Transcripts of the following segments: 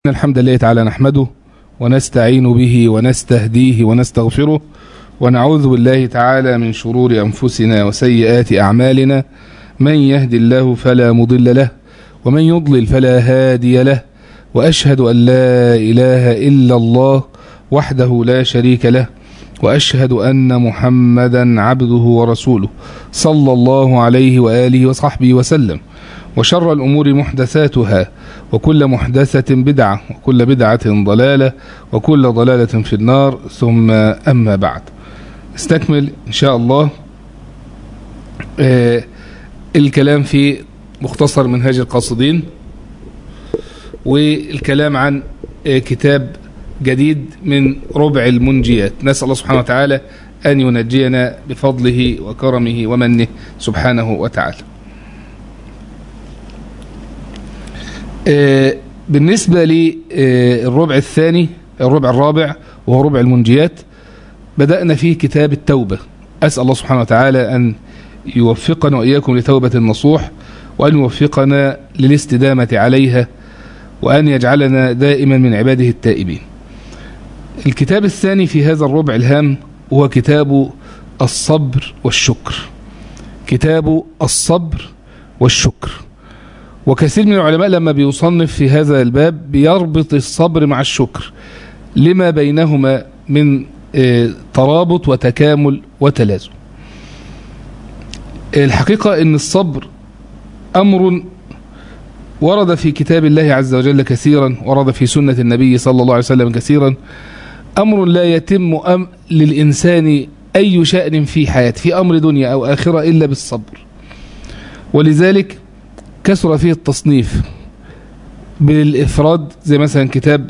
إن الحمد لله تعالى نحمده ونستعين به ونستهديه ونستغفره ونعوذ بالله تعالى من شرور أنفسنا وسيئات أعمالنا من يهد الله فلا مضل له ومن يضلل فلا هادي له وأشهد أن لا إله إلا الله وحده لا شريك له وأشهد أن محمدا عبده ورسوله صلى الله عليه وآله وصحبه وسلم وشر الأمور محدثاتها وكل محدثة بدعة وكل بدعة ضلالة وكل ضلالة في النار ثم أما بعد استكمل إن شاء الله آه الكلام في مختصر منهاج القاصدين والكلام عن آه كتاب جديد من ربع المنجيات نسأل الله سبحانه وتعالى أن ينجينا بفضله وكرمه ومنه سبحانه وتعالى آه بالنسبة للربع الثاني الربع الرابع وهو ربع المنجيات بدأنا فيه كتاب التوبة أسأل الله سبحانه وتعالى أن يوفقنا وإياكم لتوبة النصوح وأن يوفقنا للاستدامة عليها وأن يجعلنا دائما من عباده التائبين الكتاب الثاني في هذا الربع الهام هو كتاب الصبر والشكر كتاب الصبر والشكر وكثير من العلماء لما بيصنف في هذا الباب بيربط الصبر مع الشكر لما بينهما من ترابط وتكامل وتلازم الحقيقة ان الصبر امر ورد في كتاب الله عز وجل كثيرا ورد في سنة النبي صلى الله عليه وسلم كثيرا امر لا يتم أم للإنسان أي شأن في حياته في أمر دنيا أو آخرة إلا بالصبر ولذلك كثر فيه التصنيف بالإفراد زي مثلا كتاب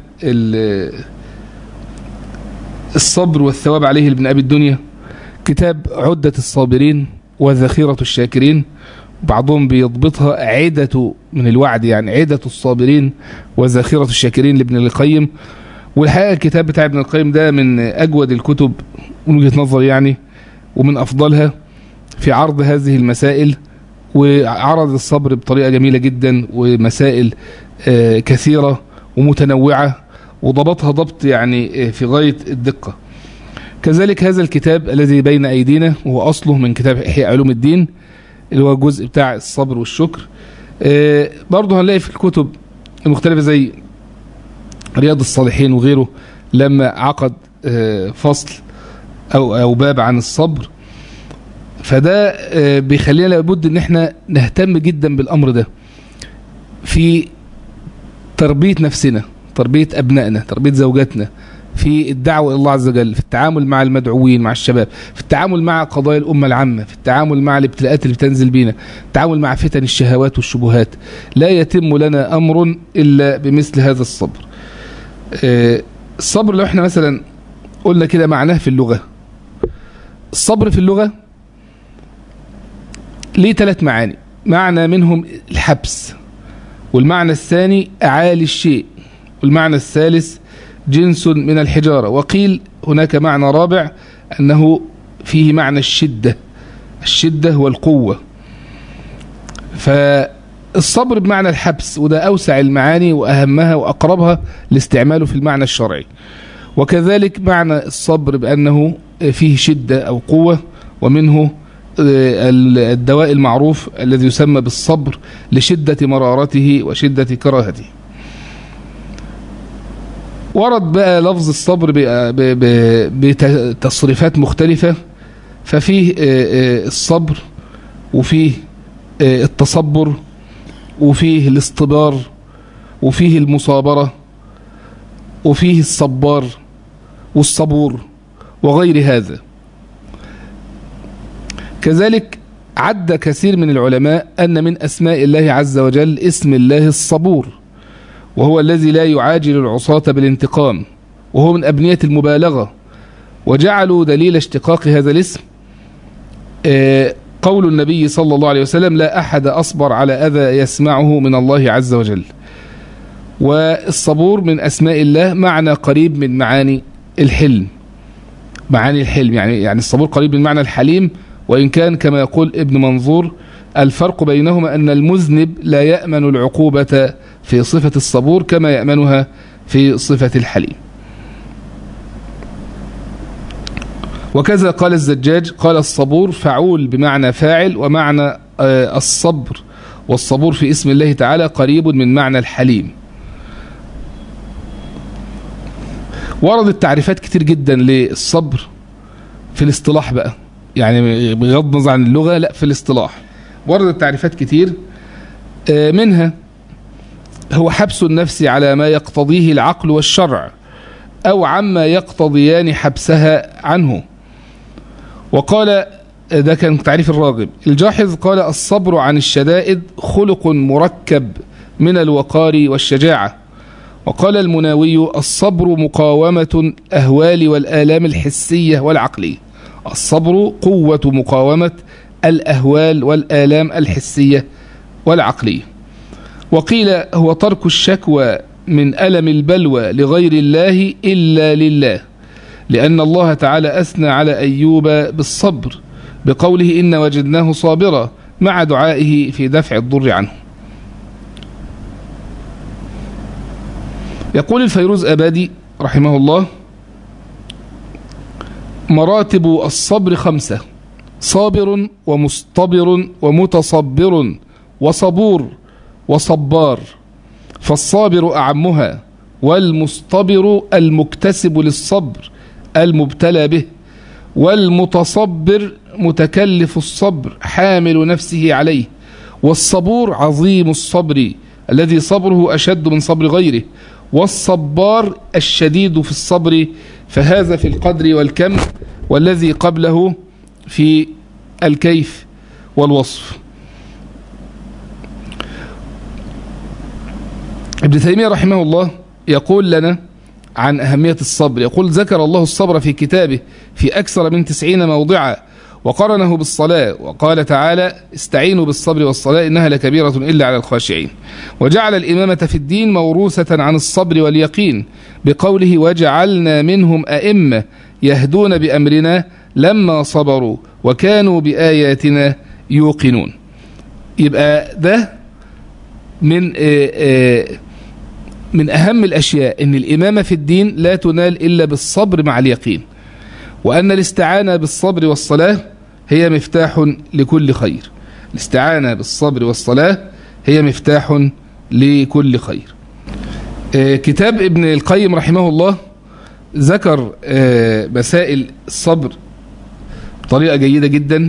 الصبر والثواب عليه لابن أبي الدنيا كتاب عدة الصابرين وذخيرة الشاكرين بعضهم بيضبطها عدة من الوعد يعني عدة الصابرين وذخيرة الشاكرين لابن القيم والحقيقة الكتاب بتاع ابن القيم ده من أجود الكتب من وجهة نظري يعني ومن أفضلها في عرض هذه المسائل وعرض الصبر بطريقة جميلة جدا ومسائل كثيرة ومتنوعة وضبطها ضبط يعني في غاية الدقة كذلك هذا الكتاب الذي بين أيدينا وهو أصله من كتاب إحياء علوم الدين اللي هو الجزء بتاع الصبر والشكر برضه هنلاقي في الكتب المختلفة زي رياض الصالحين وغيره لما عقد فصل أو, أو باب عن الصبر فده بيخلينا لابد ان احنا نهتم جدا بالامر ده في تربية نفسنا تربية ابنائنا تربية زوجاتنا في الدعوة الى الله عز وجل في التعامل مع المدعوين مع الشباب في التعامل مع قضايا الأمة العامة في التعامل مع الابتلاءات اللي بتنزل بينا التعامل مع فتن الشهوات والشبهات لا يتم لنا أمر إلا بمثل هذا الصبر الصبر لو احنا مثلا قلنا كده معناه في اللغة الصبر في اللغة ليه ثلاث معاني معنى منهم الحبس والمعنى الثاني أعالي الشيء والمعنى الثالث جنس من الحجارة وقيل هناك معنى رابع أنه فيه معنى الشدة الشدة والقوة فالصبر بمعنى الحبس وده أوسع المعاني وأهمها وأقربها لاستعماله في المعنى الشرعي وكذلك معنى الصبر بأنه فيه شدة أو قوة ومنه الدواء المعروف الذي يسمى بالصبر لشدة مرارته وشدة كراهته ورد بقى لفظ الصبر بتصريفات مختلفة ففيه الصبر وفيه التصبر وفيه الاصطبار وفيه المصابرة وفيه الصبار والصبور وغير هذا كذلك عد كثير من العلماء أن من أسماء الله عز وجل اسم الله الصبور وهو الذي لا يعاجل العصاة بالانتقام وهو من أبنية المبالغة وجعلوا دليل اشتقاق هذا الاسم قول النبي صلى الله عليه وسلم لا أحد أصبر على أذى يسمعه من الله عز وجل والصبور من أسماء الله معنى قريب من معاني الحلم معاني الحلم يعني يعني الصبور قريب من معنى الحليم وإن كان كما يقول ابن منظور الفرق بينهما أن المذنب لا يأمن العقوبة في صفة الصبور كما يأمنها في صفة الحليم وكذا قال الزجاج قال الصبور فعول بمعنى فاعل ومعنى الصبر والصبور في اسم الله تعالى قريب من معنى الحليم وردت تعريفات كتير جدا للصبر في الاصطلاح بقى يعني بغض النظر عن اللغة لا في الاصطلاح وردت تعريفات كتير منها هو حبس النفس على ما يقتضيه العقل والشرع أو عما يقتضيان حبسها عنه وقال ده كان تعريف الراغب الجاحظ قال الصبر عن الشدائد خلق مركب من الوقار والشجاعة وقال المناوي الصبر مقاومة الأهوال والآلام الحسية والعقلية الصبر قوة مقاومة الأهوال والآلام الحسية والعقلية وقيل هو ترك الشكوى من ألم البلوى لغير الله إلا لله لأن الله تعالى أثنى على أيوب بالصبر بقوله إن وجدناه صابرا مع دعائه في دفع الضر عنه يقول الفيروز أبادي رحمه الله مراتب الصبر خمسة صابر ومصطبر ومتصبر وصبور وصبار فالصابر أعمها والمصطبر المكتسب للصبر المبتلى به والمتصبر متكلف الصبر حامل نفسه عليه والصبور عظيم الصبر الذي صبره أشد من صبر غيره والصبار الشديد في الصبر فهذا في القدر والكم والذي قبله في الكيف والوصف ابن تيمية رحمه الله يقول لنا عن أهمية الصبر يقول ذكر الله الصبر في كتابه في أكثر من تسعين موضعا وقرنه بالصلاة وقال تعالى استعينوا بالصبر والصلاة إنها لكبيرة إلا على الخاشعين وجعل الإمامة في الدين موروثة عن الصبر واليقين بقوله وجعلنا منهم أئمة يهدون بأمرنا لما صبروا وكانوا بآياتنا يوقنون يبقى ده من آآ آآ من أهم الأشياء أن الإمامة في الدين لا تنال إلا بالصبر مع اليقين وأن الاستعانة بالصبر والصلاة هي مفتاح لكل خير الاستعانة بالصبر والصلاة هي مفتاح لكل خير كتاب ابن القيم رحمه الله ذكر مسائل الصبر بطريقة جيدة جدا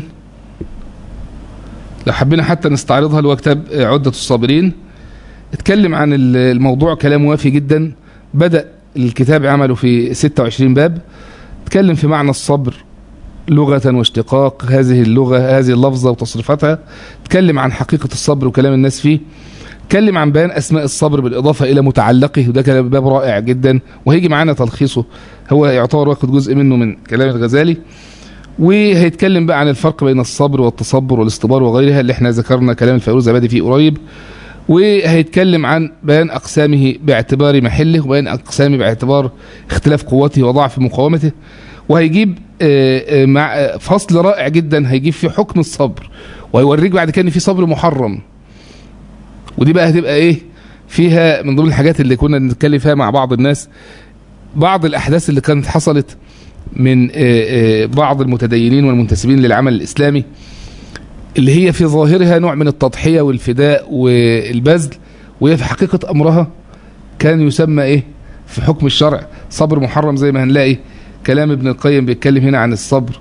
لو حبينا حتى نستعرضها اللي هو كتاب عدة الصابرين اتكلم عن الموضوع كلام وافي جدا بدأ الكتاب عمله في 26 باب اتكلم في معنى الصبر لغة واشتقاق هذه اللغة هذه اللفظة وتصريفاتها اتكلم عن حقيقة الصبر وكلام الناس فيه اتكلم عن بيان أسماء الصبر بالإضافة إلى متعلقه وده كلام باب رائع جدا وهيجي معانا تلخيصه هو يعتبر واخد جزء منه من كلام الغزالي وهيتكلم بقى عن الفرق بين الصبر والتصبر والاصطبار وغيرها اللي احنا ذكرنا كلام الفيروز زبادي فيه قريب وهيتكلم عن بيان أقسامه باعتبار محله وبيان أقسامه باعتبار اختلاف قوته وضعف مقاومته وهيجيب مع فصل رائع جدا هيجيب في حكم الصبر وهيوريك بعد كده ان في صبر محرم ودي بقى هتبقى ايه فيها من ضمن الحاجات اللي كنا بنتكلم فيها مع بعض الناس بعض الاحداث اللي كانت حصلت من بعض المتدينين والمنتسبين للعمل الاسلامي اللي هي في ظاهرها نوع من التضحية والفداء والبذل وهي في حقيقة أمرها كان يسمى إيه في حكم الشرع صبر محرم زي ما هنلاقي كلام ابن القيم بيتكلم هنا عن الصبر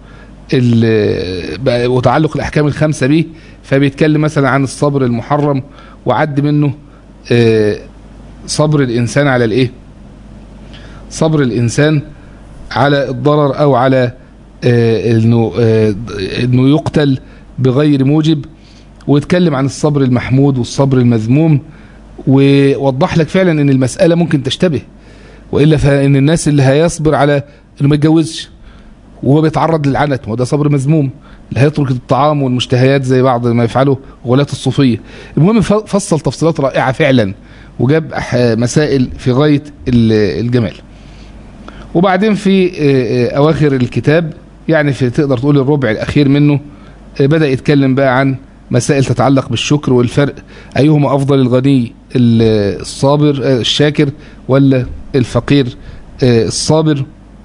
وتعلق الأحكام الخمسة به فبيتكلم مثلا عن الصبر المحرم وعد منه صبر الإنسان على الإيه صبر الإنسان على الضرر أو على إنه إنه يقتل بغير موجب ويتكلم عن الصبر المحمود والصبر المذموم ووضح لك فعلا ان المسألة ممكن تشتبه وإلا فإن الناس اللي هيصبر على انه ما يتجوزش وهو بيتعرض للعنت وده صبر مذموم اللي هيترك الطعام والمشتهيات زي بعض ما يفعله غلاة الصوفية المهم فصل تفصيلات رائعة فعلا وجاب مسائل في غاية الجمال وبعدين في أواخر الكتاب يعني في تقدر تقول الربع الأخير منه بدأ يتكلم بقى عن مسائل تتعلق بالشكر والفرق أيهما أفضل الغني الصابر الشاكر ولا الفقير الصابر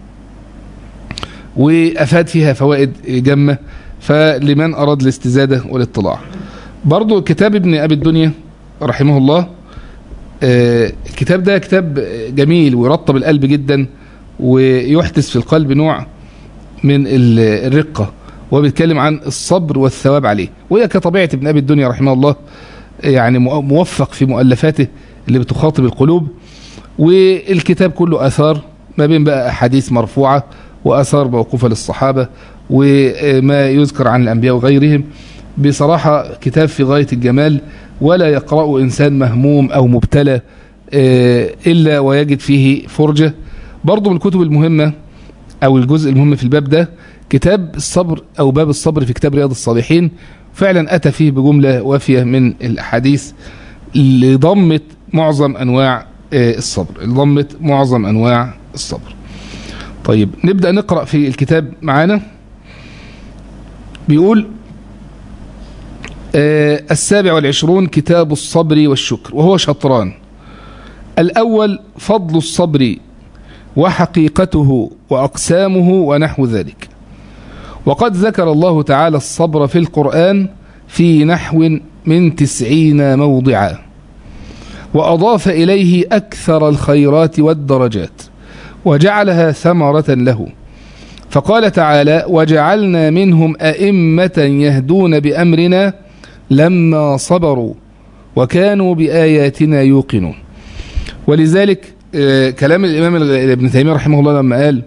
وأفاد فيها فوائد جمة فلمن أراد الاستزادة والاطلاع برضو كتاب ابن أبي الدنيا رحمه الله الكتاب ده كتاب جميل ويرطب القلب جدا ويحدث في القلب نوع من الرقة وبيتكلم عن الصبر والثواب عليه وهي كطبيعة ابن أبي الدنيا رحمه الله يعني موفق في مؤلفاته اللي بتخاطب القلوب والكتاب كله أثار ما بين بقى أحاديث مرفوعة وأثار موقوفة للصحابة وما يذكر عن الأنبياء وغيرهم بصراحة كتاب في غاية الجمال ولا يقرأ إنسان مهموم أو مبتلى إلا ويجد فيه فرجة برضو من الكتب المهمة أو الجزء المهم في الباب ده كتاب الصبر أو باب الصبر في كتاب رياض الصالحين فعلا أتى فيه بجملة وافية من الأحاديث اللي ضمت معظم أنواع الصبر اللي ضمت معظم أنواع الصبر طيب نبدأ نقرأ في الكتاب معانا بيقول السابع والعشرون كتاب الصبر والشكر وهو شطران الأول فضل الصبر وحقيقته وأقسامه ونحو ذلك وقد ذكر الله تعالى الصبر في القرآن في نحو من تسعين موضعا وأضاف إليه أكثر الخيرات والدرجات وجعلها ثمرة له فقال تعالى وجعلنا منهم أئمة يهدون بأمرنا لما صبروا وكانوا بآياتنا يوقنون ولذلك كلام الإمام ابن تيمية رحمه الله لما قال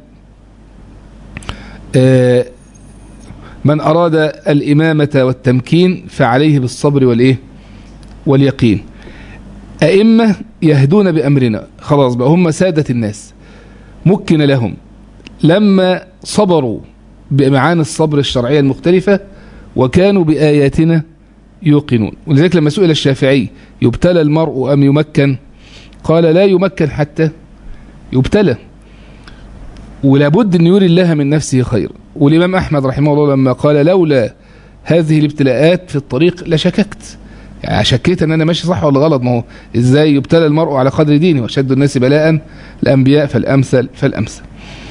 من أراد الإمامة والتمكين فعليه بالصبر والإيه واليقين أئمة يهدون بأمرنا خلاص بقى هم سادة الناس مكن لهم لما صبروا بمعاني الصبر الشرعية المختلفة وكانوا بآياتنا يوقنون ولذلك لما سئل الشافعي يبتلى المرء أم يمكن قال لا يمكن حتى يبتلى ولابد أن يري الله من نفسه خير والإمام أحمد رحمه الله لما قال لولا هذه الابتلاءات في الطريق لشككت يعني شكيت ان انا ماشي صح ولا غلط ما هو ازاي يبتلى المرء على قدر دينه وشد الناس بلاء الانبياء فالامثل فالامثل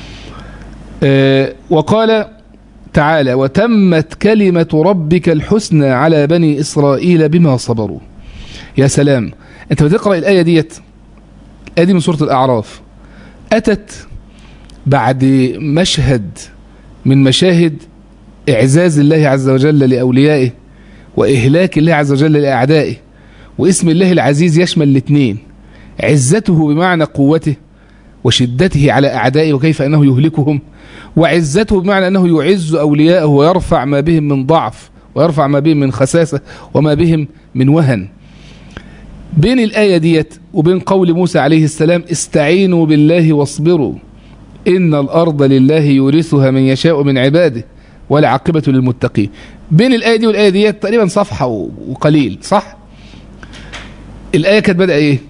أه وقال تعالى وتمت كلمة ربك الحسنى على بني إسرائيل بما صبروا يا سلام انت بتقرأ الآية ديت الآية دي من سورة الأعراف أتت بعد مشهد من مشاهد إعزاز الله عز وجل لأوليائه وإهلاك الله عز وجل لأعدائه واسم الله العزيز يشمل الاثنين عزته بمعنى قوته وشدته على أعدائه وكيف أنه يهلكهم وعزته بمعنى أنه يعز أولياءه ويرفع ما بهم من ضعف ويرفع ما بهم من خساسة وما بهم من وهن بين الآية ديت وبين قول موسى عليه السلام استعينوا بالله واصبروا إن الأرض لله يورثها من يشاء من عباده والعاقبة للمتقين بين الآية دي والآية دي تقريبا صفحة وقليل صح الآية كانت بدأ إيه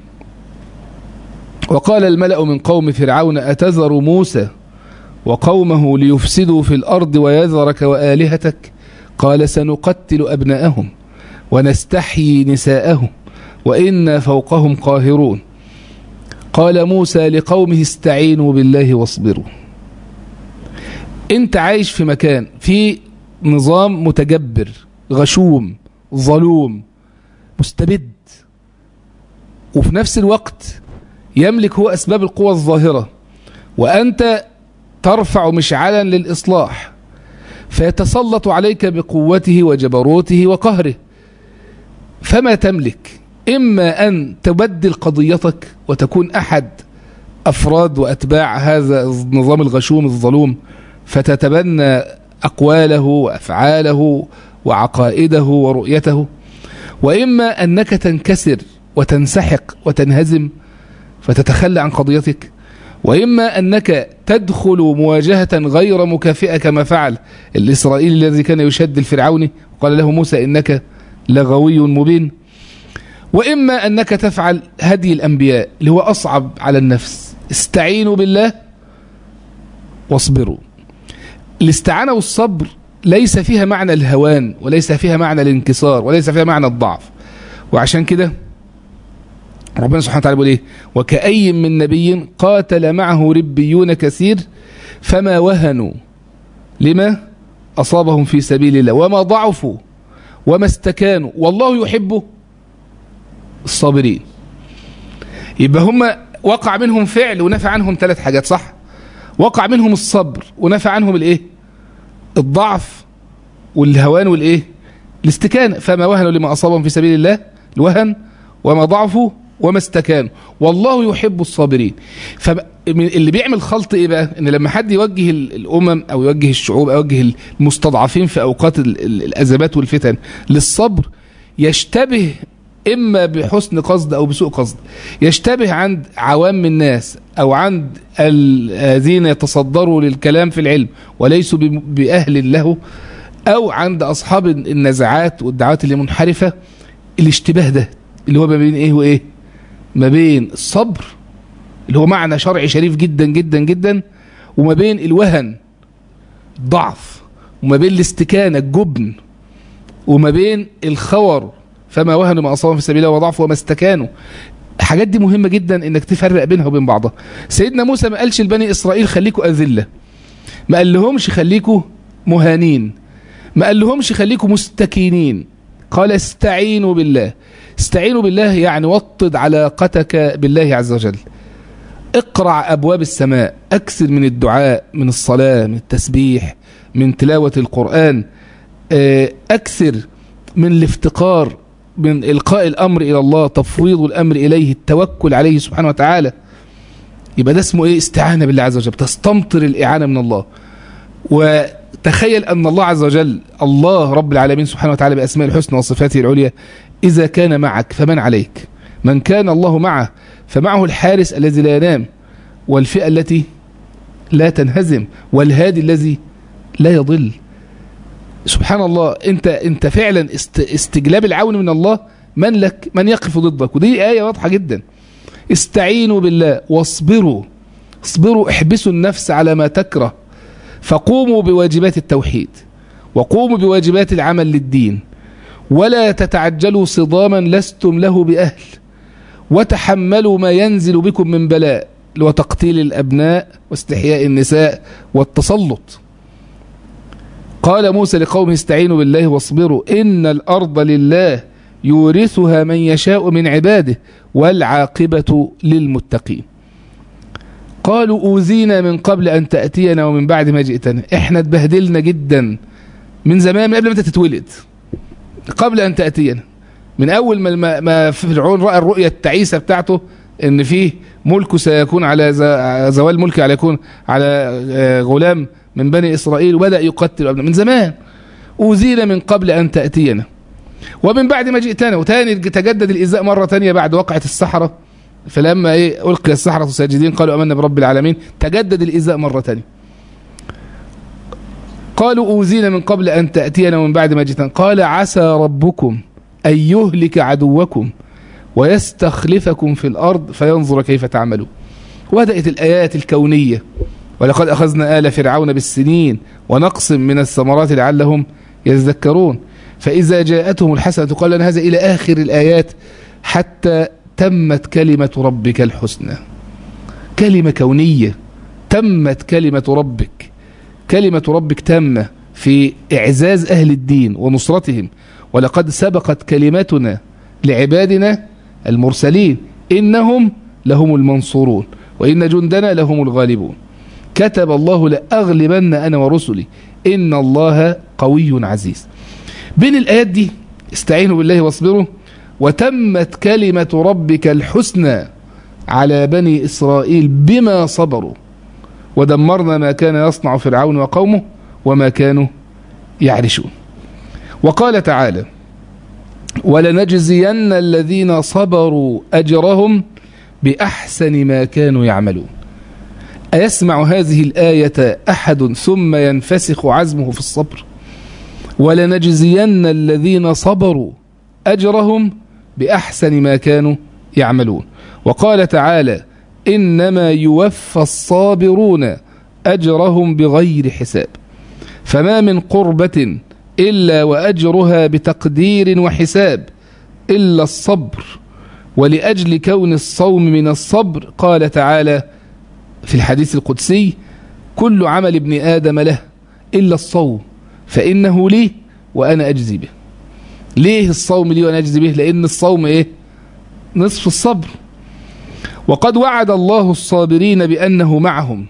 وقال الملأ من قوم فرعون أتذر موسى وقومه ليفسدوا في الأرض ويذرك وآلهتك قال سنقتل أبناءهم ونستحيي نساءهم وإنا فوقهم قاهرون قال موسى لقومه استعينوا بالله واصبروا انت عايش في مكان في نظام متجبر غشوم ظلوم مستبد وفي نفس الوقت يملك هو أسباب القوى الظاهرة وأنت ترفع مشعلا للإصلاح فيتسلط عليك بقوته وجبروته وقهره فما تملك إما أن تبدل قضيتك وتكون أحد أفراد وأتباع هذا النظام الغشوم الظلوم فتتبنى أقواله وأفعاله وعقائده ورؤيته وإما أنك تنكسر وتنسحق وتنهزم فتتخلى عن قضيتك وإما أنك تدخل مواجهة غير مكافئة كما فعل الإسرائيلي الذي كان يشد الفرعوني وقال له موسى إنك لغوي مبين وإما أنك تفعل هدي الأنبياء اللي هو أصعب على النفس استعينوا بالله واصبروا الاستعانة والصبر ليس فيها معنى الهوان وليس فيها معنى الانكسار وليس فيها معنى الضعف وعشان كده ربنا سبحانه وتعالى بيقول ايه وكأي من نبي قاتل معه ربيون كثير فما وهنوا لما أصابهم في سبيل الله وما ضعفوا وما استكانوا والله يحب الصابرين يبقى هم وقع منهم فعل ونفع عنهم ثلاث حاجات صح وقع منهم الصبر ونفع عنهم الايه الضعف والهوان والايه الاستكانة فما وهنوا لما أصابهم في سبيل الله الوهن وما ضعفوا وما استكانوا والله يحب الصابرين فاللي بيعمل خلط ايه بقى ان لما حد يوجه الامم او يوجه الشعوب او يوجه المستضعفين في اوقات الازمات والفتن للصبر يشتبه اما بحسن قصد او بسوء قصد يشتبه عند عوام الناس او عند الذين يتصدروا للكلام في العلم وليسوا باهل له او عند اصحاب النزعات والدعوات اللي منحرفه الاشتباه ده اللي هو ما بين ايه وايه ما بين الصبر اللي هو معنى شرعي شريف جدا جدا جدا وما بين الوهن الضعف وما بين الاستكانة الجبن وما بين الخور فما وهنوا ما أصابهم في سبيل الله وضعف وما استكانوا الحاجات دي مهمة جدا انك تفرق بينها وبين بعضها سيدنا موسى ما قالش لبني إسرائيل خليكوا أذلة ما قال لهمش خليكوا مهانين ما قال لهمش خليكوا مستكينين قال استعينوا بالله استعينوا بالله يعني وطد علاقتك بالله عز وجل اقرع أبواب السماء أكثر من الدعاء من الصلاة من التسبيح من تلاوة القرآن أكثر من الافتقار من إلقاء الأمر إلى الله تفويض الأمر إليه التوكل عليه سبحانه وتعالى يبقى ده اسمه إيه استعانة بالله عز وجل تستمطر الإعانة من الله وتخيل أن الله عز وجل الله رب العالمين سبحانه وتعالى بأسماء الحسنى وصفاته العليا إذا كان معك فمن عليك من كان الله معه فمعه الحارس الذي لا ينام والفئة التي لا تنهزم والهادي الذي لا يضل سبحان الله انت انت فعلا استجلاب العون من الله من لك من يقف ضدك ودي آية واضحة جدا استعينوا بالله واصبروا اصبروا احبسوا النفس على ما تكره فقوموا بواجبات التوحيد وقوموا بواجبات العمل للدين ولا تتعجلوا صداما لستم له بأهل وتحملوا ما ينزل بكم من بلاء وتقتيل الأبناء واستحياء النساء والتسلط قال موسى لقومه استعينوا بالله واصبروا إن الأرض لله يورثها من يشاء من عباده والعاقبة للمتقين قالوا أوذينا من قبل أن تأتينا ومن بعد ما جئتنا احنا اتبهدلنا جدا من زمان من قبل ما انت تتولد قبل أن تأتينا من أول ما ما فرعون رأى الرؤية التعيسة بتاعته إن فيه ملكه سيكون على زوال ملكه على يكون على غلام من بني إسرائيل وبدأ يقتل أبناء من زمان أوذينا من قبل أن تأتينا ومن بعد ما جئتنا وتاني تجدد الإزاء مرة تانية بعد وقعة السحرة فلما إيه ألقي السحرة ساجدين قالوا أمنا برب العالمين تجدد الإزاء مرة تانية قالوا أوذينا من قبل أن تأتينا ومن بعد ما جئتنا قال عسى ربكم أن يهلك عدوكم ويستخلفكم في الأرض فينظر كيف تعملون وبدأت الآيات الكونية ولقد أخذنا آل فرعون بالسنين ونقص من الثمرات لعلهم يذكرون فإذا جاءتهم الحسنة قال لنا هذا إلى آخر الآيات حتى تمت كلمة ربك الحسنى كلمة كونية تمت كلمة ربك كلمة ربك تامة في إعزاز أهل الدين ونصرتهم ولقد سبقت كلمتنا لعبادنا المرسلين إنهم لهم المنصورون وإن جندنا لهم الغالبون كتب الله لأغلبن أنا ورسلي إن الله قوي عزيز بين الآيات دي استعينوا بالله واصبروا وتمت كلمة ربك الحسنى على بني إسرائيل بما صبروا ودمرنا ما كان يصنع فرعون وقومه وما كانوا يعرشون وقال تعالى ولنجزين الذين صبروا أجرهم بأحسن ما كانوا يعملون أيسمع هذه الآية أحد ثم ينفسخ عزمه في الصبر ولنجزين الذين صبروا أجرهم بأحسن ما كانوا يعملون وقال تعالى إنما يوفى الصابرون أجرهم بغير حساب فما من قربة إلا وأجرها بتقدير وحساب إلا الصبر ولأجل كون الصوم من الصبر قال تعالى في الحديث القدسي كل عمل ابن آدم له إلا الصوم فإنه لي وأنا أجزي به ليه الصوم لي وأنا أجزي به لأن الصوم إيه نصف الصبر وقد وعد الله الصابرين بأنه معهم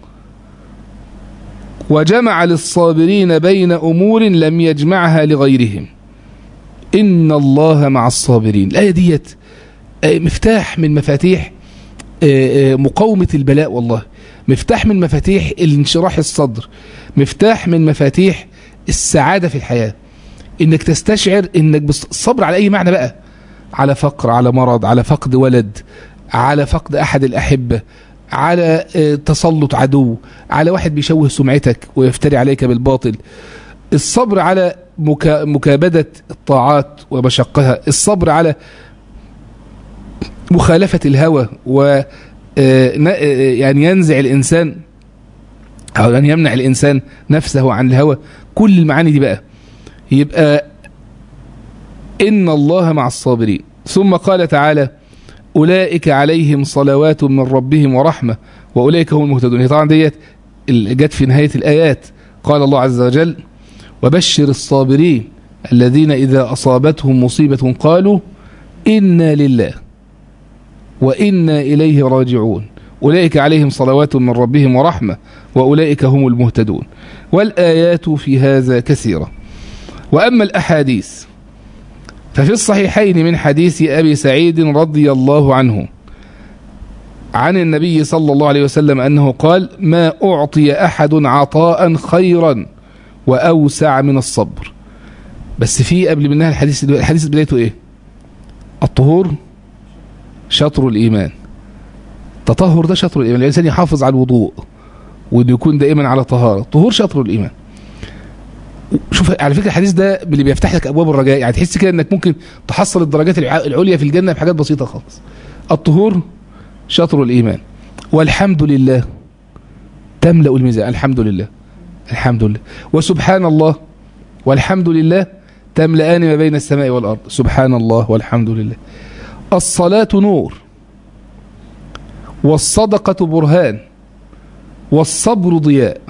وجمع للصابرين بين أمور لم يجمعها لغيرهم إن الله مع الصابرين الآية ديت مفتاح من مفاتيح مقاومة البلاء والله مفتاح من مفاتيح الانشراح الصدر مفتاح من مفاتيح السعادة في الحياة انك تستشعر انك بالصبر على اي معنى بقى على فقر على مرض على فقد ولد على فقد احد الاحبة على تسلط عدو على واحد بيشوه سمعتك ويفتري عليك بالباطل الصبر على مكابدة الطاعات ومشقها الصبر على مخالفة الهوى و يعني ينزع الإنسان أو أن يمنع الإنسان نفسه عن الهوى كل المعاني دي بقى يبقى إن الله مع الصابرين ثم قال تعالى أولئك عليهم صلوات من ربهم ورحمة وأولئك هم المهتدون هي طبعا ديت جت في نهاية الآيات قال الله عز وجل وبشر الصابرين الذين إذا أصابتهم مصيبة قالوا إنا لله وإنا إليه راجعون أولئك عليهم صلوات من ربهم ورحمة وأولئك هم المهتدون والآيات في هذا كثيرة وأما الأحاديث ففي الصحيحين من حديث أبي سعيد رضي الله عنه عن النبي صلى الله عليه وسلم أنه قال ما أعطي أحد عطاء خيرا وأوسع من الصبر بس في قبل منها الحديث الحديث بدايته إيه الطهور شطر الإيمان التطهر ده شطر الإيمان الإنسان يحافظ على الوضوء وأنه يكون دائما على طهارة طهور شطر الإيمان شوف على فكرة الحديث ده اللي بيفتح لك أبواب الرجاء يعني تحس كده أنك ممكن تحصل الدرجات العليا في الجنة بحاجات بسيطة خالص الطهور شطر الإيمان والحمد لله تملأ الميزان الحمد لله الحمد لله وسبحان الله والحمد لله تملأان ما بين السماء والأرض سبحان الله والحمد لله الصلاة نور والصدقة برهان والصبر ضياء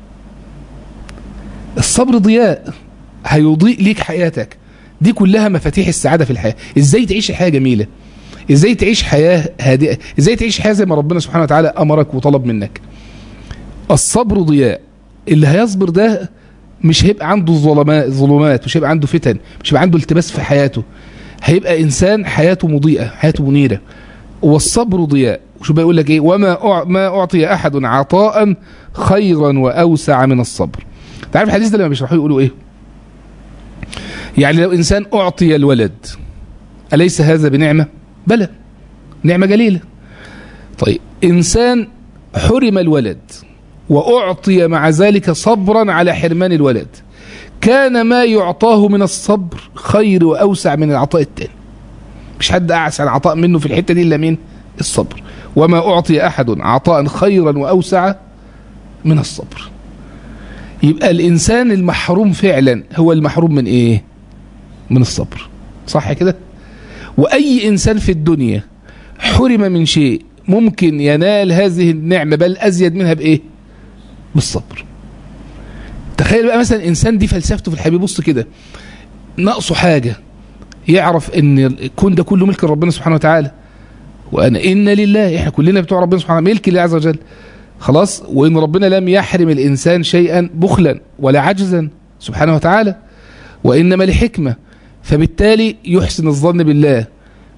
الصبر ضياء هيضيء ليك حياتك دي كلها مفاتيح السعادة في الحياة ازاي تعيش حياة جميلة ازاي تعيش حياة هادئة ازاي تعيش حياة زي ما ربنا سبحانه وتعالى امرك وطلب منك الصبر ضياء اللي هيصبر ده مش هيبقى عنده ظلمات ظلمات مش هيبقى عنده فتن مش هيبقى عنده التباس في حياته هيبقى انسان حياته مضيئه حياته منيره والصبر ضياء وشو بيقول لك ايه وما ما اعطي احد عطاء خيرا واوسع من الصبر تعرف الحديث ده لما بيشرحوه يقولوا ايه يعني لو انسان اعطي الولد اليس هذا بنعمه بلى نعمه جليله طيب انسان حرم الولد واعطي مع ذلك صبرا على حرمان الولد كان ما يعطاه من الصبر خير واوسع من العطاء التاني مش حد اعسى العطاء منه في الحته دي الا مين الصبر وما اعطي احد عطاء خيرا واوسع من الصبر يبقى الانسان المحروم فعلا هو المحروم من ايه من الصبر صح كده واي انسان في الدنيا حرم من شيء ممكن ينال هذه النعمه بل ازيد منها بايه بالصبر تخيل بقى مثلا انسان دي فلسفته في الحياه بيبص كده ناقصه حاجه يعرف ان الكون ده كله ملك ربنا سبحانه وتعالى وانا ان لله احنا كلنا بتوع ربنا سبحانه وتعالى ملك الله عز وجل خلاص وان ربنا لم يحرم الانسان شيئا بخلا ولا عجزا سبحانه وتعالى وانما لحكمه فبالتالي يحسن الظن بالله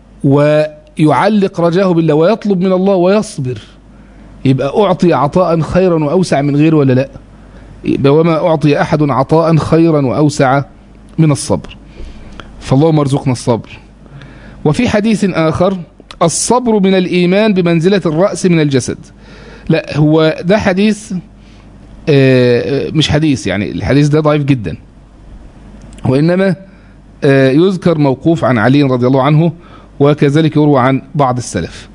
ويعلق رجاه بالله ويطلب من الله ويصبر يبقى اعطي عطاء خيرا واوسع من غيره ولا لا يبقى وما اعطي احد عطاء خيرا واوسع من الصبر فاللهم ارزقنا الصبر وفي حديث آخر الصبر من الإيمان بمنزلة الرأس من الجسد لا هو ده حديث مش حديث يعني الحديث ده ضعيف جدا وإنما يذكر موقوف عن علي رضي الله عنه وكذلك يروى عن بعض السلف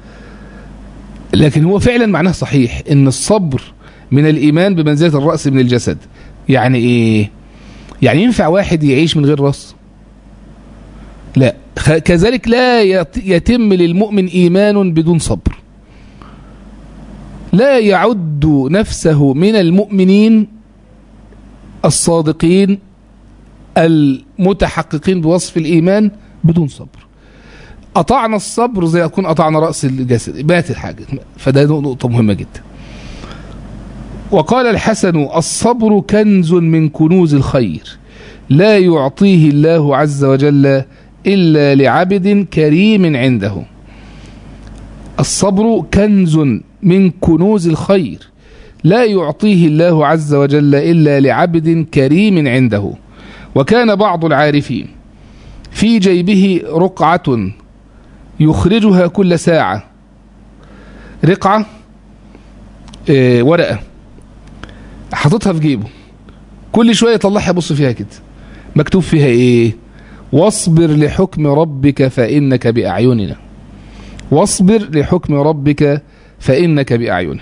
لكن هو فعلا معناه صحيح ان الصبر من الإيمان بمنزلة الرأس من الجسد يعني ايه يعني ينفع واحد يعيش من غير راس لا خ- كذلك لا يت- يتم للمؤمن ايمان بدون صبر لا يعد نفسه من المؤمنين الصادقين المتحققين بوصف الايمان بدون صبر قطعنا الصبر زي يكون قطعنا راس الجسد مات الحاجه فده نقطه مهمه جدا وقال الحسن الصبر كنز من كنوز الخير لا يعطيه الله عز وجل إلا لعبد كريم عنده الصبر كنز من كنوز الخير لا يعطيه الله عز وجل إلا لعبد كريم عنده وكان بعض العارفين في جيبه رقعة يخرجها كل ساعة رقعة آه، ورقة حاططها في جيبه كل شويه يطلعها يبص فيها كده مكتوب فيها ايه واصبر لحكم ربك فانك باعيننا واصبر لحكم ربك فانك باعيننا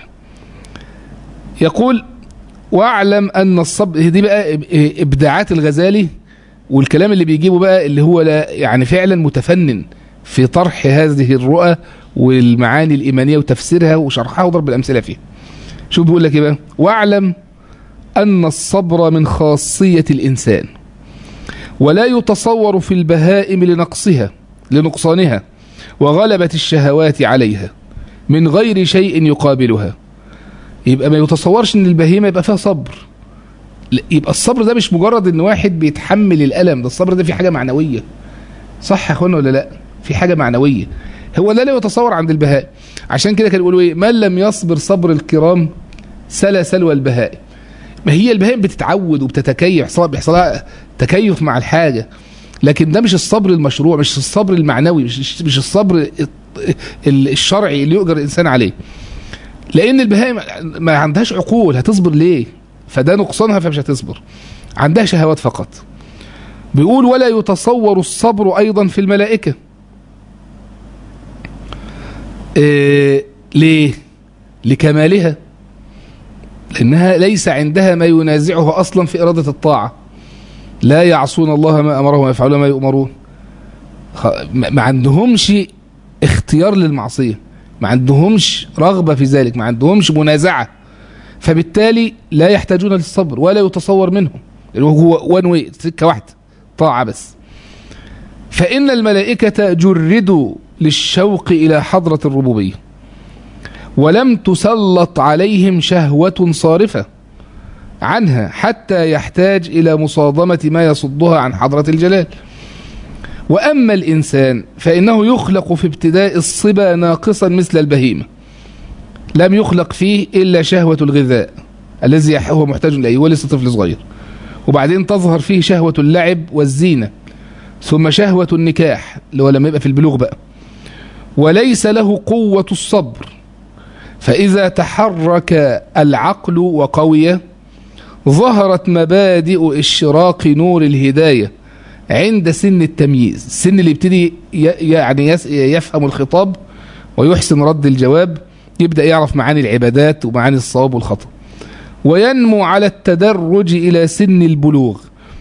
يقول واعلم ان الصبر دي بقى ابداعات الغزالي والكلام اللي بيجيبه بقى اللي هو لا يعني فعلا متفنن في طرح هذه الرؤى والمعاني الايمانيه وتفسيرها وشرحها وضرب الامثله فيها شوف بيقول لك ايه بقى واعلم أن الصبر من خاصية الإنسان ولا يتصور في البهائم لنقصها لنقصانها وغلبة الشهوات عليها من غير شيء يقابلها يبقى ما يتصورش ان البهيمة يبقى فيها صبر لا، يبقى الصبر ده مش مجرد ان واحد بيتحمل الألم ده الصبر ده في حاجة معنوية صح يا اخوانا ولا لا في حاجة معنوية هو ده لا يتصور عند البهائم عشان كده كانوا يقولوا ايه من لم يصبر صبر الكرام سلا سلوى البهائم ما هي البهائم بتتعود وبتتكيف بيحصل بيحصل لها تكيف مع الحاجه لكن ده مش الصبر المشروع مش الصبر المعنوي مش مش الصبر ال- ال- الشرعي اللي يؤجر الانسان عليه لان البهائم ما عندهاش عقول هتصبر ليه فده نقصانها فمش هتصبر عندها شهوات فقط بيقول ولا يتصور الصبر ايضا في الملائكه إيه ليه لكمالها لأنها ليس عندها ما ينازعه أصلا في إرادة الطاعة لا يعصون الله ما أمرهم ويفعلون ما يؤمرون خ- ما ما عندهمش اختيار للمعصية ما عندهمش رغبة في ذلك ما عندهمش منازعة فبالتالي لا يحتاجون للصبر ولا يتصور منهم اللي هو وان واي سكة واحدة طاعة بس فإن الملائكة جردوا للشوق إلى حضرة الربوبية ولم تسلط عليهم شهوة صارفة عنها حتى يحتاج إلى مصادمة ما يصدها عن حضرة الجلال وأما الإنسان فإنه يخلق في ابتداء الصبا ناقصا مثل البهيمة لم يخلق فيه إلا شهوة الغذاء الذي هو محتاج إليه ولسه طفل صغير وبعدين تظهر فيه شهوة اللعب والزينة ثم شهوة النكاح اللي هو لما يبقى في البلوغ بقى وليس له قوة الصبر فإذا تحرك العقل وقوي ظهرت مبادئ اشراق نور الهداية عند سن التمييز السن اللي يبتدي ي- يعني يس- يفهم الخطاب ويحسن رد الجواب يبدأ يعرف معاني العبادات ومعاني الصواب والخطأ وينمو على التدرج إلى سن البلوغ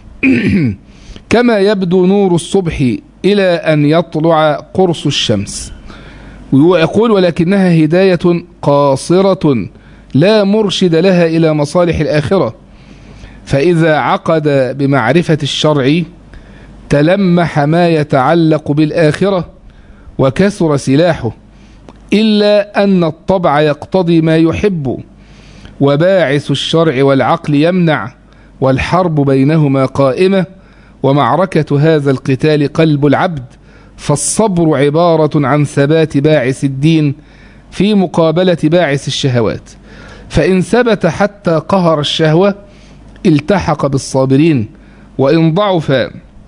كما يبدو نور الصبح إلى أن يطلع قرص الشمس ويقول ولكنها هداية قاصرة لا مرشد لها إلى مصالح الآخرة فإذا عقد بمعرفة الشرع تلمح ما يتعلق بالآخرة وكثر سلاحه إلا أن الطبع يقتضي ما يحب وباعث الشرع والعقل يمنع والحرب بينهما قائمة ومعركة هذا القتال قلب العبد فالصبر عبارة عن ثبات باعث الدين في مقابلة باعث الشهوات فإن ثبت حتى قهر الشهوة التحق بالصابرين وإن ضعف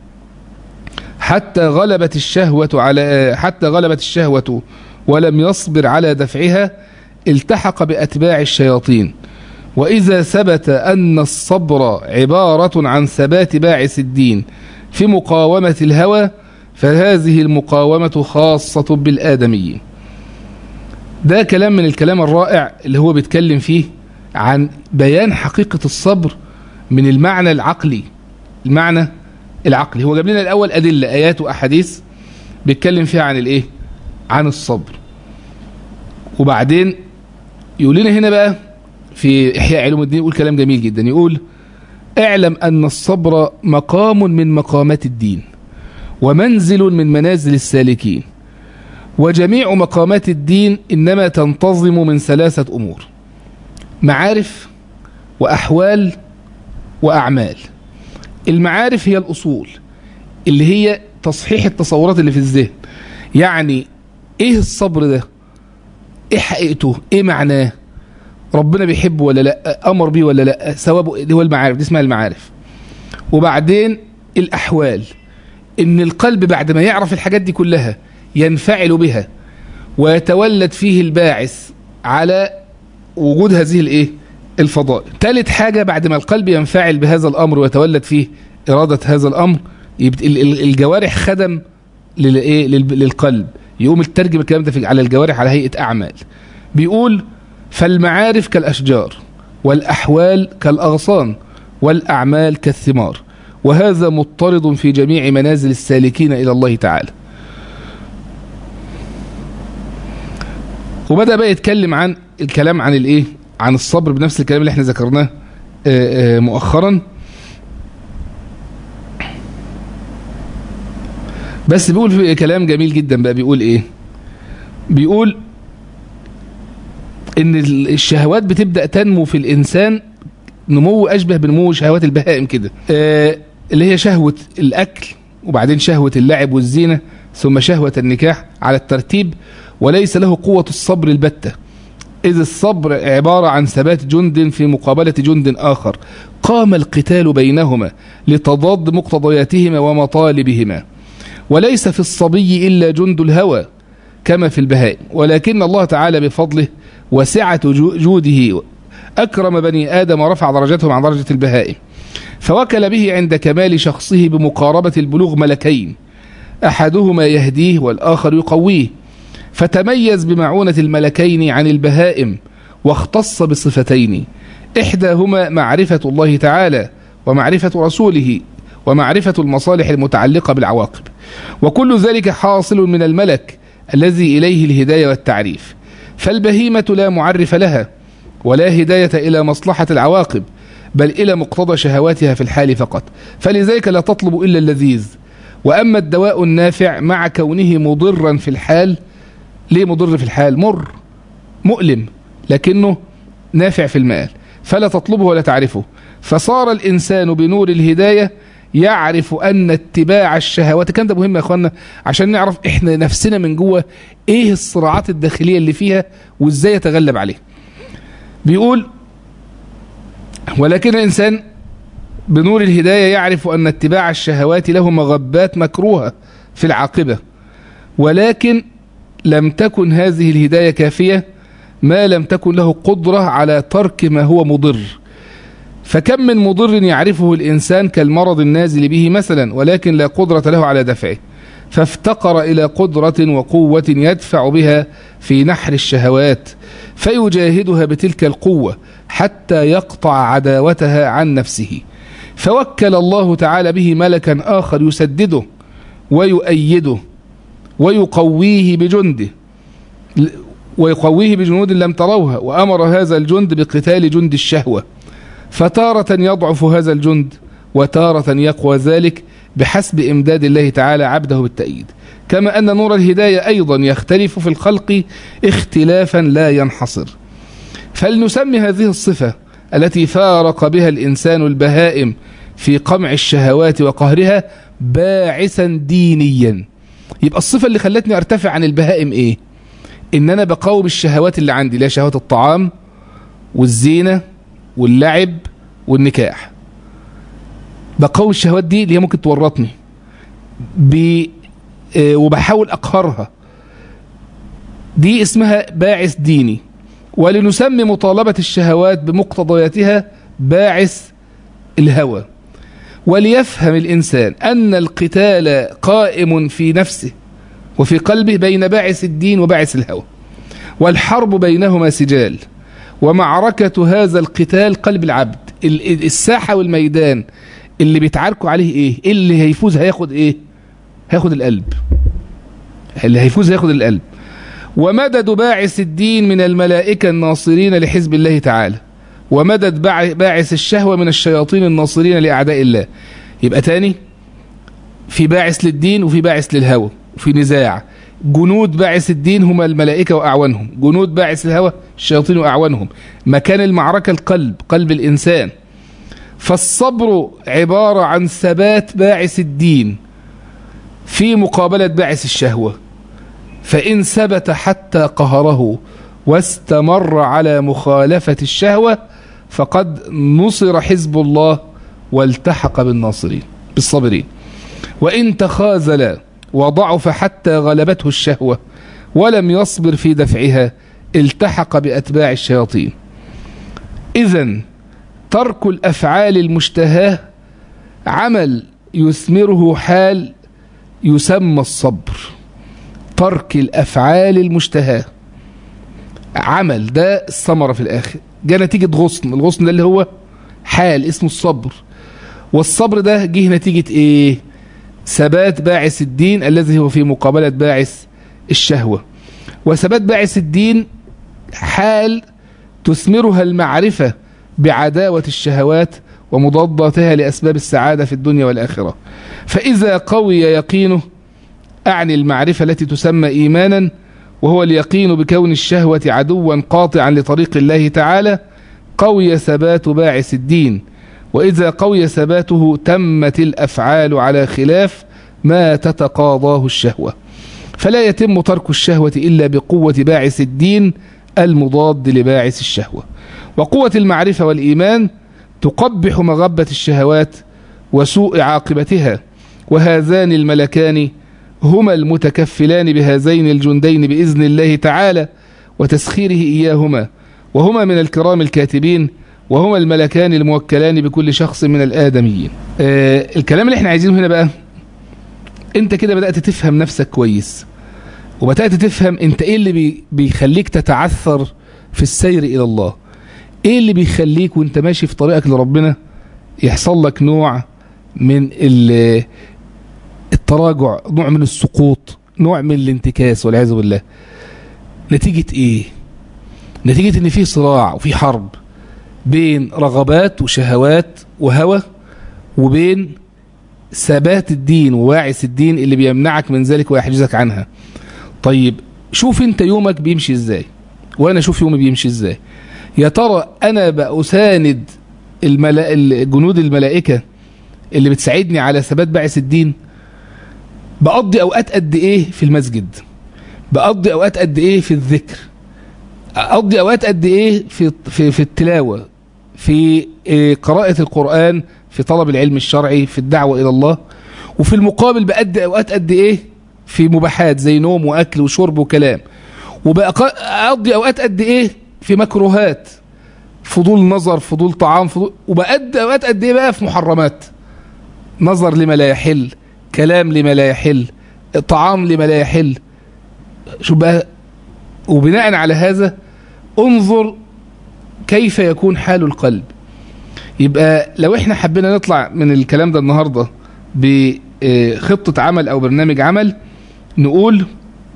حتى غلبت الشهوة على حتى غلبت الشهوة ولم يصبر على دفعها التحق بأتباع الشياطين وإذا ثبت أن الصبر عبارة عن ثبات باعث الدين في مقاومة الهوى فهذه المقاومة خاصة بالآدميين ده كلام من الكلام الرائع اللي هو بيتكلم فيه عن بيان حقيقة الصبر من المعنى العقلي المعنى العقلي هو جاب لنا الأول أدلة آيات وأحاديث بيتكلم فيها عن الإيه عن الصبر وبعدين يقول لنا هنا بقى في إحياء علوم الدين يقول كلام جميل جدا يقول اعلم أن الصبر مقام من مقامات الدين ومنزل من منازل السالكين وجميع مقامات الدين إنما تنتظم من ثلاثة أمور معارف وأحوال وأعمال المعارف هي الأصول اللي هي تصحيح التصورات اللي في الذهن يعني إيه الصبر ده إيه حقيقته إيه معناه ربنا بيحبه ولا لا أمر بيه ولا لا ثوابه دي هو المعارف دي اسمها المعارف وبعدين الأحوال إن القلب بعد ما يعرف الحاجات دي كلها ينفعل بها ويتولد فيه الباعث على وجود هذه الايه الفضائل ثالث حاجة بعد ما القلب ينفعل بهذا الأمر ويتولد فيه إرادة هذا الأمر الجوارح خدم للايه للقلب يقوم الترجم الكلام ده على الجوارح على هيئة أعمال بيقول فالمعارف كالأشجار والأحوال كالأغصان والأعمال كالثمار وهذا مضطرد في جميع منازل السالكين إلى الله تعالى وبدأ بقى يتكلم عن الكلام عن الايه عن الصبر بنفس الكلام اللي احنا ذكرناه مؤخرا بس بيقول في كلام جميل جدا بقى بيقول ايه بيقول ان الشهوات بتبدأ تنمو في الانسان نمو اشبه بنمو شهوات البهائم كده آه اللي هي شهوة الاكل وبعدين شهوة اللعب والزينة ثم شهوة النكاح على الترتيب وليس له قوة الصبر البتة إذ الصبر عبارة عن ثبات جند في مقابلة جند آخر قام القتال بينهما لتضاد مقتضياتهما ومطالبهما وليس في الصبي إلا جند الهوى كما في البهائم ولكن الله تعالى بفضله وسعة جوده أكرم بني آدم ورفع درجتهم عن درجة البهائم فوكل به عند كمال شخصه بمقاربة البلوغ ملكين أحدهما يهديه والآخر يقويه فتميز بمعونة الملكين عن البهائم واختص بصفتين إحداهما معرفة الله تعالى ومعرفة رسوله ومعرفة المصالح المتعلقة بالعواقب وكل ذلك حاصل من الملك الذي إليه الهداية والتعريف فالبهيمة لا معرف لها ولا هداية إلى مصلحة العواقب بل إلى مقتضى شهواتها في الحال فقط فلذلك لا تطلب إلا اللذيذ وأما الدواء النافع مع كونه مضرا في الحال ليه مضر في الحال مر مؤلم لكنه نافع في المال فلا تطلبه ولا تعرفه فصار الإنسان بنور الهداية يعرف أن اتباع الشهوات كان ده مهم يا أخوانا عشان نعرف إحنا نفسنا من جوه إيه الصراعات الداخلية اللي فيها وإزاي يتغلب عليه بيقول ولكن الإنسان بنور الهداية يعرف أن اتباع الشهوات له مغبات مكروهة في العاقبة ولكن لم تكن هذه الهداية كافية ما لم تكن له قدرة على ترك ما هو مضر فكم من مضر يعرفه الإنسان كالمرض النازل به مثلا ولكن لا قدرة له على دفعه فافتقر إلى قدرة وقوة يدفع بها في نحر الشهوات فيجاهدها بتلك القوة حتى يقطع عداوتها عن نفسه فوكل الله تعالى به ملكا آخر يسدده ويؤيده ويقويه بجنده ويقويه بجنود لم تروها وأمر هذا الجند بقتال جند الشهوة فتارة يضعف هذا الجند وتارة يقوى ذلك بحسب إمداد الله تعالى عبده بالتأييد كما أن نور الهداية أيضا يختلف في الخلق اختلافا لا ينحصر فلنسمي هذه الصفة التي فارق بها الإنسان البهائم في قمع الشهوات وقهرها باعثا دينيا يبقى الصفة اللي خلتني ارتفع عن البهائم ايه ان انا بقاوم الشهوات اللي عندي اللي هي شهوات الطعام والزينة واللعب والنكاح بقاوم الشهوات دي اللي هي ممكن تورطني ب... وبحاول اقهرها دي اسمها باعث ديني ولنسمي مطالبة الشهوات بمقتضياتها باعث الهوى وليفهم الإنسان أن القتال قائم في نفسه وفي قلبه بين باعث الدين وباعث الهوى والحرب بينهما سجال ومعركة هذا القتال قلب العبد ال- الساحة والميدان اللي بيتعاركوا عليه ايه اللي هيفوز هياخد ايه هياخد القلب اللي هيفوز هياخد القلب ومدد باعث الدين من الملائكة الناصرين لحزب الله تعالى ومدد باع- باعث الشهوة من الشياطين الناصرين لأعداء الله يبقى تاني في باعث للدين وفي باعث للهوى وفي نزاع جنود باعث الدين هم الملائكة وأعوانهم جنود باعث الهوى الشياطين وأعوانهم مكان المعركة القلب قلب الإنسان فالصبر عبارة عن ثبات باعث الدين في مقابلة باعث الشهوة فإن ثبت حتى قهره واستمر على مخالفة الشهوة فقد نصر حزب الله والتحق بالناصرين بالصابرين وإن تخاذل وضعف حتى غلبته الشهوة ولم يصبر في دفعها التحق بأتباع الشياطين إذا ترك الأفعال المشتهاة عمل يثمره حال يسمى الصبر ترك الأفعال المشتهاة عمل ده الثمرة في الآخر جاء نتيجة غصن الغصن ده اللي هو حال اسمه الصبر والصبر ده جه نتيجة ايه ثبات باعث الدين الذي هو في مقابلة باعث الشهوة وثبات باعث الدين حال تثمرها المعرفة بعداوة الشهوات ومضاداتها لأسباب السعادة في الدنيا والآخرة فإذا قوي يقينه أعني المعرفة التي تسمى إيمانا وهو اليقين بكون الشهوة عدوا قاطعا لطريق الله تعالى قوي ثبات باعث الدين وإذا قوي ثباته تمت الأفعال على خلاف ما تتقاضاه الشهوة فلا يتم ترك الشهوة إلا بقوة باعث الدين المضاد لباعث الشهوة وقوة المعرفة والإيمان تقبح مغبة الشهوات وسوء عاقبتها وهذان الملكان هما المتكفلان بهذين الجندين بإذن الله تعالى وتسخيره إياهما وهما من الكرام الكاتبين وهما الملكان الموكلان بكل شخص من الآدميين آه الكلام اللي احنا عايزينه هنا بقى انت كده بدأت تفهم نفسك كويس وبدأت تفهم انت ايه اللي بي بيخليك تتعثر في السير الى الله ايه اللي بيخليك وانت ماشي في طريقك لربنا يحصل لك نوع من التراجع نوع من السقوط نوع من الانتكاس والعياذ بالله نتيجة ايه نتيجة ان في صراع وفي حرب بين رغبات وشهوات وهوى وبين ثبات الدين وواعث الدين اللي بيمنعك من ذلك ويحجزك عنها طيب شوف انت يومك بيمشي ازاي وانا شوف يومي بيمشي ازاي يا ترى انا بأساند الملا... جنود الملائكة اللي بتساعدني على ثبات باعث الدين بقضي اوقات قد ايه في المسجد بقضي اوقات قد ايه في الذكر اقضي اوقات قد ايه في في في التلاوه في قراءه القران في طلب العلم الشرعي في الدعوه الى الله وفي المقابل بقضي اوقات قد ايه في مباحات زي نوم واكل وشرب وكلام وبقضي اوقات قد ايه في مكروهات فضول نظر فضول طعام فضول وبقضي اوقات قد ايه بقى في محرمات نظر لما لا يحل كلام لما لا يحل طعام لما لا يحل شو بقى وبناء على هذا انظر كيف يكون حال القلب يبقى لو احنا حبينا نطلع من الكلام ده النهاردة بخطة عمل او برنامج عمل نقول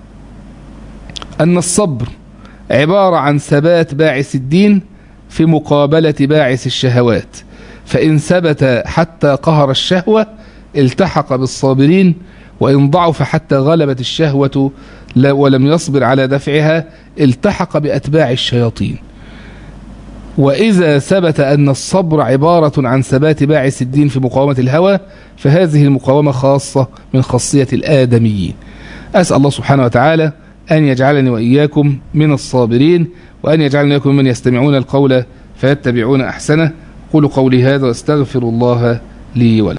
ان الصبر عبارة عن ثبات باعث الدين في مقابلة باعث الشهوات فإن ثبت حتى قهر الشهوة التحق بالصابرين وإن ضعف حتى غلبت الشهوة ولم يصبر على دفعها التحق بأتباع الشياطين وإذا ثبت أن الصبر عبارة عن ثبات باعث الدين في مقاومة الهوى فهذه المقاومة خاصة من خاصية الآدميين أسأل الله سبحانه وتعالى أن يجعلني وإياكم من الصابرين وأن يجعلني وإياكم من يستمعون القول فيتبعون أحسنه قولوا قولي هذا واستغفر الله لي ولكم